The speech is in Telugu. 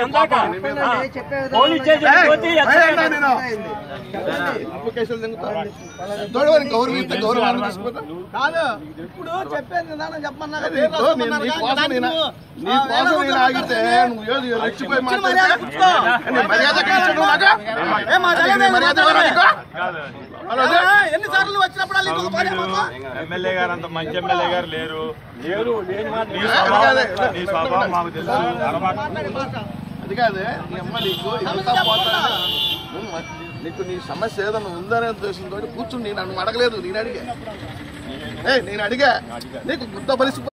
ఇందాక, చెప్పండి, ఆ, చెప్పే విధానం పోలీస్ స్టేషన్ ఏయ్, పోతే భయం ఎస్ఐ ఏంటా నేను? అయింది. అప్లికేషన్ తింగుతా. తోడువారి గౌరవిస్తే గౌరవాన్ని తీసుకుపోతా. కాదు ఇప్పుడు చెప్పేది నిదానం చెప్పమన్నా అది నీకు నేను నీ కోసం నేను నీ కోసం నేను ఆగితే నువ్వు ఏది రెచ్చిపోయి మాట్లాడితే నీ మర్యాద ఇచ్చాడు నాకు నీ మర్యాద ఇవ్వరా నీకు? అలా అదే. ఎన్నిసార్లు వచ్చినప్పుడు ఇంకొక పని మాకు? ఎమ్మెల్యే గారు అంత మంచి ఎమ్మెల్యే గారు లేరు లేరు లేని మాట నీ ఏ, స్వభావం అదే, అదే. నీ స్వభావం మాకు తెలుసు అది కాదే నీ అమ్మ నీకు ఇదంతా పోతా నువ్వు మ- నీకు నీ సమస్య ఏదైనా ఉందనే ఉద్దేశంతో కూర్చుని నన్ను అడగలేదు నేను అడిగా ఏ నేను అడిగా నీకు గుద్ద బలిసి